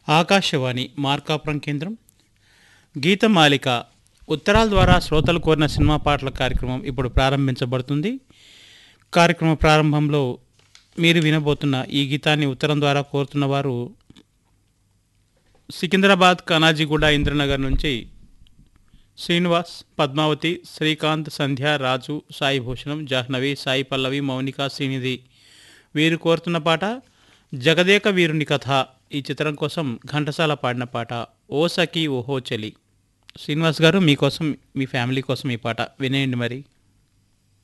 ఆకాశవాణి మార్కాపురం కేంద్రం గీతమాలిక ఉత్తరాల ద్వారా శ్రోతలు కోరిన సినిమా పాటల కార్యక్రమం ఇప్పుడు ప్రారంభించబడుతుంది కార్యక్రమ ప్రారంభంలో మీరు వినబోతున్న ఈ గీతాన్ని ఉత్తరం ద్వారా కోరుతున్న వారు సికింద్రాబాద్ కనాజీగూడ ఇంద్రనగర్ నుంచి శ్రీనివాస్ పద్మావతి శ్రీకాంత్ సంధ్య రాజు సాయి భూషణం జాహ్నవి సాయి పల్లవి మౌనిక శ్రీనిధి వీరు కోరుతున్న పాట జగదేక వీరుని కథ ఈ చిత్రం కోసం ఘంటసాల పాడిన పాట ఓ సఖీ ఓహో చలి శ్రీనివాస్ గారు మీకోసం మీ ఫ్యామిలీ కోసం ఈ పాట వినేయండి మరి